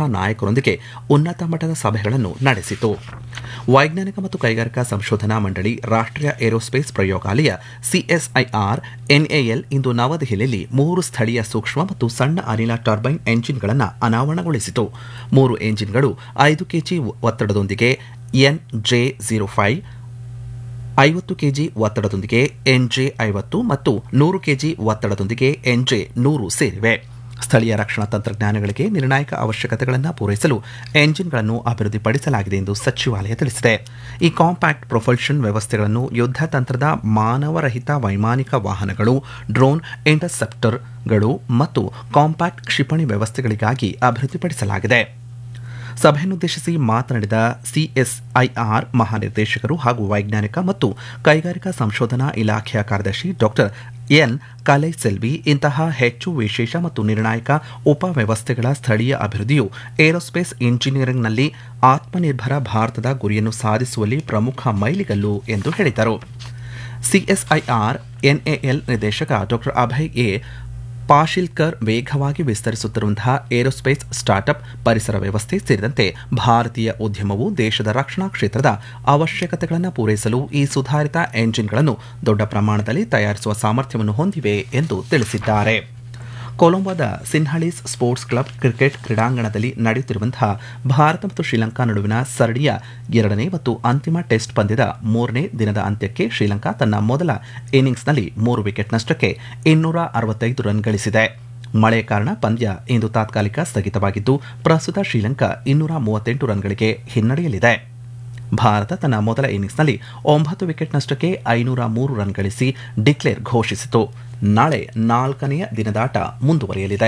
ನಾಯಕರೊಂದಿಗೆ ಉನ್ನತ ಮಟ್ಟದ ಸಭೆಗಳನ್ನು ನಡೆಸಿತು ವೈಜ್ಞಾನಿಕ ಮತ್ತು ಕೈಗಾರಿಕಾ ಸಂಶೋಧನಾ ಮಂಡಳಿ ರಾಷ್ಟ್ರೀಯ ಏರೋಸ್ಪೇಸ್ ಪ್ರಯೋಗಾಲಯ ಸಿಎಸ್ಐಆರ್ ಎನ್ಎಎಲ್ ಇಂದು ನವದೆಹಲಿಯಲ್ಲಿ ಮೂರು ಸ್ಥಳೀಯ ಸೂಕ್ಷ್ಮ ಮತ್ತು ಸಣ್ಣ ಅನಿಲ ಟರ್ಬೈನ್ ಎಂಜಿನ್ಗಳನ್ನು ಅನಾವರಣಗೊಳಿಸಿತು ಮೂರು ಎಂಜಿನ್ಗಳು ಐದು ಕೆಜಿ ಒತ್ತಡದೊಂದಿಗೆ ಎನ್ ಜೆ ಜೀರೋ ಫೈವ್ ಐವತ್ತು ಕೆಜಿ ಒತ್ತಡದೊಂದಿಗೆ ಎನ್ಜೆ ಐವತ್ತು ಮತ್ತು ನೂರು ಕೆಜಿ ಒತ್ತಡದೊಂದಿಗೆ ಎನ್ಜೆ ನೂರು ಸೇರಿವೆ ಸ್ಥಳೀಯ ರಕ್ಷಣಾ ತಂತ್ರಜ್ಞಾನಗಳಿಗೆ ನಿರ್ಣಾಯಕ ಅವಶ್ಯಕತೆಗಳನ್ನು ಪೂರೈಸಲು ಎಂಜಿನ್ಗಳನ್ನು ಅಭಿವೃದ್ಧಿಪಡಿಸಲಾಗಿದೆ ಎಂದು ಸಚಿವಾಲಯ ತಿಳಿಸಿದೆ ಈ ಕಾಂಪ್ಯಾಕ್ಟ್ ಪ್ರೊಪಲ್ಷನ್ ವ್ಯವಸ್ಥೆಗಳನ್ನು ಯುದ್ಧ ತಂತ್ರದ ಮಾನವರಹಿತ ವೈಮಾನಿಕ ವಾಹನಗಳು ಡ್ರೋನ್ ಇಂಟರ್ಸೆಪ್ಟರ್ಗಳು ಮತ್ತು ಕಾಂಪ್ಯಾಕ್ಟ್ ಕ್ಷಿಪಣಿ ವ್ಯವಸ್ಥೆಗಳಿಗಾಗಿ ಅಭಿವೃದ್ಧಿಪಡಿಸಲಾಗಿದೆ ಸಭೆಯನ್ನುದ್ದೇಶಿಸಿ ಮಾತನಾಡಿದ ಸಿಎಸ್ಐಆರ್ ಮಹಾನಿರ್ದೇಶಕರು ಹಾಗೂ ವೈಜ್ಞಾನಿಕ ಮತ್ತು ಕೈಗಾರಿಕಾ ಸಂಶೋಧನಾ ಇಲಾಖೆಯ ಕಾರ್ಯದರ್ಶಿ ಡಾಕ್ಟರ್ ಎನ್ ಕಲೈಸೆಲ್ವಿ ಇಂತಹ ಹೆಚ್ಚು ವಿಶೇಷ ಮತ್ತು ನಿರ್ಣಾಯಕ ಉಪವ್ಯವಸ್ಥೆಗಳ ಸ್ಥಳೀಯ ಅಭಿವೃದ್ಧಿಯು ಏರೋಸ್ಪೇಸ್ ಇಂಜಿನಿಯರಿಂಗ್ನಲ್ಲಿ ಆತ್ಮನಿರ್ಭರ ಭಾರತದ ಗುರಿಯನ್ನು ಸಾಧಿಸುವಲ್ಲಿ ಪ್ರಮುಖ ಮೈಲಿಗಲ್ಲು ಎಂದು ಹೇಳಿದರು ಸಿಎಸ್ಐಆರ್ ಎನ್ಎಎಲ್ ನಿರ್ದೇಶಕ ಡಾಕ್ಟರ್ ಅಭಯ್ ಎ ಪಾಶಿಲ್ಕರ್ ವೇಗವಾಗಿ ವಿಸ್ತರಿಸುತ್ತಿರುವಂತಹ ಏರೋಸ್ಪೇಸ್ ಸ್ಟಾರ್ಟ್ಅಪ್ ಪರಿಸರ ವ್ಯವಸ್ಥೆ ಸೇರಿದಂತೆ ಭಾರತೀಯ ಉದ್ಯಮವು ದೇಶದ ರಕ್ಷಣಾ ಕ್ಷೇತ್ರದ ಅವಶ್ಯಕತೆಗಳನ್ನು ಪೂರೈಸಲು ಈ ಸುಧಾರಿತ ಎಂಜಿನ್ಗಳನ್ನು ದೊಡ್ಡ ಪ್ರಮಾಣದಲ್ಲಿ ತಯಾರಿಸುವ ಸಾಮರ್ಥ್ಯವನ್ನು ಹೊಂದಿವೆ ಎಂದು ತಿಳಿಸಿದ್ದಾರೆ ಕೊಲಂಬೋದ ಸಿನ್ಹಳೀಸ್ ಸ್ಪೋರ್ಟ್ಸ್ ಕ್ಲಬ್ ಕ್ರಿಕೆಟ್ ಕ್ರೀಡಾಂಗಣದಲ್ಲಿ ನಡೆಯುತ್ತಿರುವಂತಹ ಭಾರತ ಮತ್ತು ಶ್ರೀಲಂಕಾ ನಡುವಿನ ಸರಣಿಯ ಎರಡನೇ ಮತ್ತು ಅಂತಿಮ ಟೆಸ್ಟ್ ಪಂದ್ಯದ ಮೂರನೇ ದಿನದ ಅಂತ್ಯಕ್ಕೆ ಶ್ರೀಲಂಕಾ ತನ್ನ ಮೊದಲ ಇನ್ನಿಂಗ್ಸ್ನಲ್ಲಿ ಮೂರು ವಿಕೆಟ್ ನಷ್ಟಕ್ಕೆ ಇನ್ನೂರ ಅರವತ್ತೈದು ರನ್ ಗಳಿಸಿದೆ ಮಳೆ ಕಾರಣ ಪಂದ್ಯ ಇಂದು ತಾತ್ಕಾಲಿಕ ಸ್ಥಗಿತವಾಗಿದ್ದು ಪ್ರಸ್ತುತ ಶ್ರೀಲಂಕಾ ಇನ್ನೂರ ಮೂವತ್ತೆಂಟು ರನ್ಗಳಿಗೆ ಹಿನ್ನಡೆಯಲಿದೆ ಭಾರತ ತನ್ನ ಮೊದಲ ಇನ್ನಿಂಗ್ಸ್ನಲ್ಲಿ ಒಂಬತ್ತು ವಿಕೆಟ್ ನಷ್ಟಕ್ಕೆ ಐನೂರ ಮೂರು ರನ್ ಗಳಿಸಿ ಡಿಕ್ಲೇರ್ ಘೋಷಿಸಿತು ನಾಳೆ ನಾಲ್ಕನೆಯ ದಿನದಾಟ ಮುಂದುವರಿಯಲಿದೆ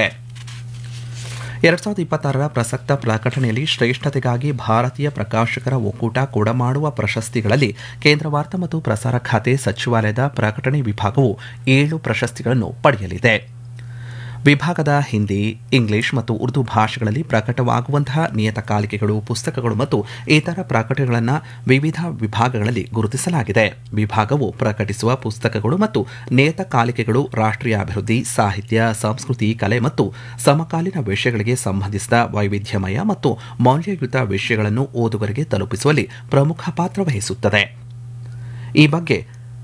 ಎರಡ್ ಸಾವಿರದ ಇಪ್ಪತ್ತಾರರ ಪ್ರಸಕ್ತ ಪ್ರಕಟಣೆಯಲ್ಲಿ ಶ್ರೇಷ್ಠತೆಗಾಗಿ ಭಾರತೀಯ ಪ್ರಕಾಶಕರ ಒಕ್ಕೂಟ ಕೊಡಮಾಡುವ ಪ್ರಶಸ್ತಿಗಳಲ್ಲಿ ಕೇಂದ್ರ ವಾರ್ತಾ ಮತ್ತು ಪ್ರಸಾರ ಖಾತೆ ಸಚಿವಾಲಯದ ಪ್ರಕಟಣೆ ವಿಭಾಗವು ಏಳು ಪ್ರಶಸ್ತಿಗಳನ್ನು ಪಡೆಯಲಿದೆ ವಿಭಾಗದ ಹಿಂದಿ ಇಂಗ್ಲಿಷ್ ಮತ್ತು ಉರ್ದು ಭಾಷೆಗಳಲ್ಲಿ ಪ್ರಕಟವಾಗುವಂತಹ ನಿಯತಕಾಲಿಕೆಗಳು ಪುಸ್ತಕಗಳು ಮತ್ತು ಇತರ ಪ್ರಕಟಣೆಗಳನ್ನು ವಿವಿಧ ವಿಭಾಗಗಳಲ್ಲಿ ಗುರುತಿಸಲಾಗಿದೆ ವಿಭಾಗವು ಪ್ರಕಟಿಸುವ ಪುಸ್ತಕಗಳು ಮತ್ತು ನಿಯತಕಾಲಿಕೆಗಳು ರಾಷ್ಟ್ರೀಯ ಅಭಿವೃದ್ಧಿ ಸಾಹಿತ್ಯ ಸಂಸ್ಕೃತಿ ಕಲೆ ಮತ್ತು ಸಮಕಾಲೀನ ವಿಷಯಗಳಿಗೆ ಸಂಬಂಧಿಸಿದ ವೈವಿಧ್ಯಮಯ ಮತ್ತು ಮೌಲ್ಯಯುತ ವಿಷಯಗಳನ್ನು ಓದುಗರಿಗೆ ತಲುಪಿಸುವಲ್ಲಿ ಪ್ರಮುಖ ಪಾತ್ರ ವಹಿಸುತ್ತದೆ ಈ ಬಗ್ಗೆ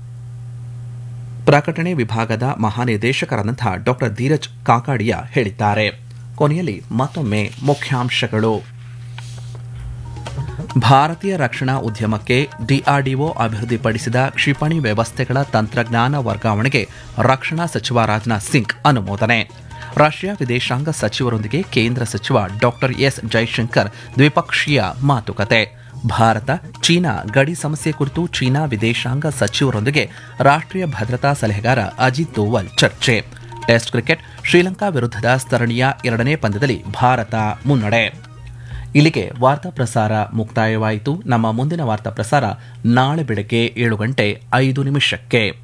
ಪ್ರಕಟಣೆ ವಿಭಾಗದ ಮಹಾನಿರ್ದೇಶಕರಾದಂತಹ ಡಾಕ್ಟರ್ ಧೀರಜ್ ಕಾಕಾಡಿಯಾ ಹೇಳಿದ್ದಾರೆ ಕೊನೆಯಲ್ಲಿ ಮತ್ತೊಮ್ಮೆ ಮುಖ್ಯಾಂಶಗಳು ಭಾರತೀಯ ರಕ್ಷಣಾ ಉದ್ಯಮಕ್ಕೆ ಡಿಆರ್ಡಿಒ ಅಭಿವೃದ್ಧಿಪಡಿಸಿದ ಕ್ಷಿಪಣಿ ವ್ಯವಸ್ಥೆಗಳ ತಂತ್ರಜ್ಞಾನ ವರ್ಗಾವಣೆಗೆ ರಕ್ಷಣಾ ಸಚಿವ ರಾಜನಾಥ್ ಸಿಂಗ್ ಅನುಮೋದನೆ ರಷ್ಯಾ ವಿದೇಶಾಂಗ ಸಚಿವರೊಂದಿಗೆ ಕೇಂದ್ರ ಸಚಿವ ಡಾಕ್ಟರ್ ಎಸ್ ಜೈಶಂಕರ್ ದ್ವಿಪಕ್ಷೀಯ ಮಾತುಕತೆ ಭಾರತ ಚೀನಾ ಗಡಿ ಸಮಸ್ಯೆ ಕುರಿತು ಚೀನಾ ವಿದೇಶಾಂಗ ಸಚಿವರೊಂದಿಗೆ ರಾಷ್ಟ್ರೀಯ ಭದ್ರತಾ ಸಲಹೆಗಾರ ಅಜಿತ್ ದೋವಲ್ ಚರ್ಚೆ ಟೆಸ್ಟ್ ಕ್ರಿಕೆಟ್ ಶ್ರೀಲಂಕಾ ವಿರುದ್ಧದ ಸರಣಿಯ ಎರಡನೇ ಪಂದ್ಯದಲ್ಲಿ ಭಾರತ ಮುನ್ನಡೆ ಇಲ್ಲಿಗೆ ವಾರ್ತಾ ಪ್ರಸಾರ ಮುಕ್ತಾಯವಾಯಿತು ನಮ್ಮ ಮುಂದಿನ ವಾರ್ತಾ ಪ್ರಸಾರ ನಾಳೆ ಬೆಳಗ್ಗೆ ಏಳು ಗಂಟೆ ಐದು ನಿಮಿಷಕ್ಕೆ